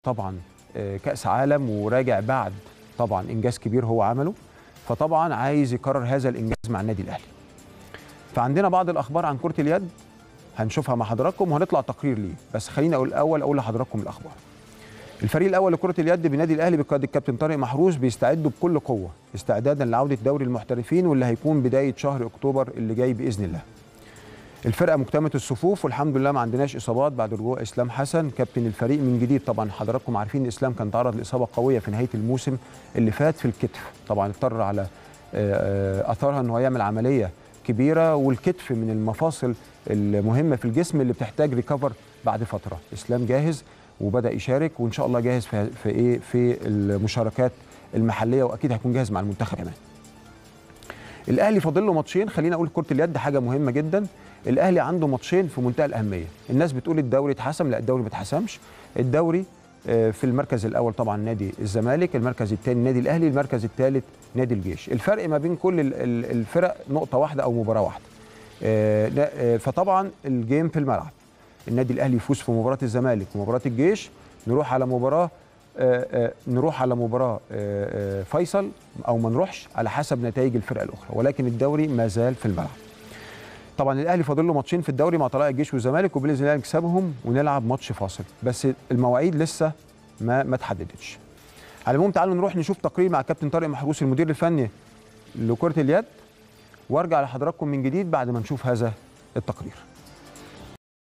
طبعا آه، كاس عالم وراجع بعد طبعا انجاز كبير هو عمله فطبعا عايز يكرر هذا الانجاز مع النادي الاهلي فعندنا بعض الاخبار عن كره اليد هنشوفها مع حضراتكم وهنطلع تقرير ليه بس خليني اقول الاول اقول لحضراتكم الاخبار الفريق الاول لكره اليد بنادي الاهلي بقياده الكابتن طارق محروس بيستعدوا بكل قوه استعدادا لعوده دوري المحترفين واللي هيكون بدايه شهر اكتوبر اللي جاي باذن الله الفرقه مكتمله الصفوف والحمد لله ما عندناش اصابات بعد رجوع اسلام حسن كابتن الفريق من جديد طبعا حضراتكم عارفين اسلام كان تعرض لاصابه قويه في نهايه الموسم اللي فات في الكتف طبعا اضطر على آه، آه، اثرها ان هو يعمل عمليه كبيره والكتف من المفاصل المهمه في الجسم اللي بتحتاج ريكفر بعد فتره اسلام جاهز وبدا يشارك وان شاء الله جاهز في في ايه في المشاركات المحليه واكيد هيكون جاهز مع المنتخب كمان الاهلي فاضل له ماتشين خلينا اقول كره اليد حاجه مهمه جدا الاهلي عنده ماتشين في منتهى الاهميه الناس بتقول الدوري اتحسم لا الدوري ما اتحسمش الدوري آه، في المركز الاول طبعا نادي الزمالك المركز الثاني نادي الاهلي المركز الثالث نادي الجيش الفرق ما بين كل ال- ال- الفرق نقطه واحده او مباراه واحده آه، لا، آه، فطبعا الجيم في الملعب النادي الاهلي يفوز في مباراه الزمالك ومباراه الجيش نروح على مباراه آه، آه، نروح على مباراه آه، آه، فيصل او ما نروحش على حسب نتائج الفرق الاخرى ولكن الدوري ما زال في الملعب طبعا الاهلي فاضل له ماتشين في الدوري مع طلائع الجيش والزمالك وباذن الله نكسبهم ونلعب ماتش فاصل بس المواعيد لسه ما ما اتحددتش على العموم تعالوا نروح نشوف تقرير مع الكابتن طارق محروس المدير الفني لكره اليد وارجع لحضراتكم من جديد بعد ما نشوف هذا التقرير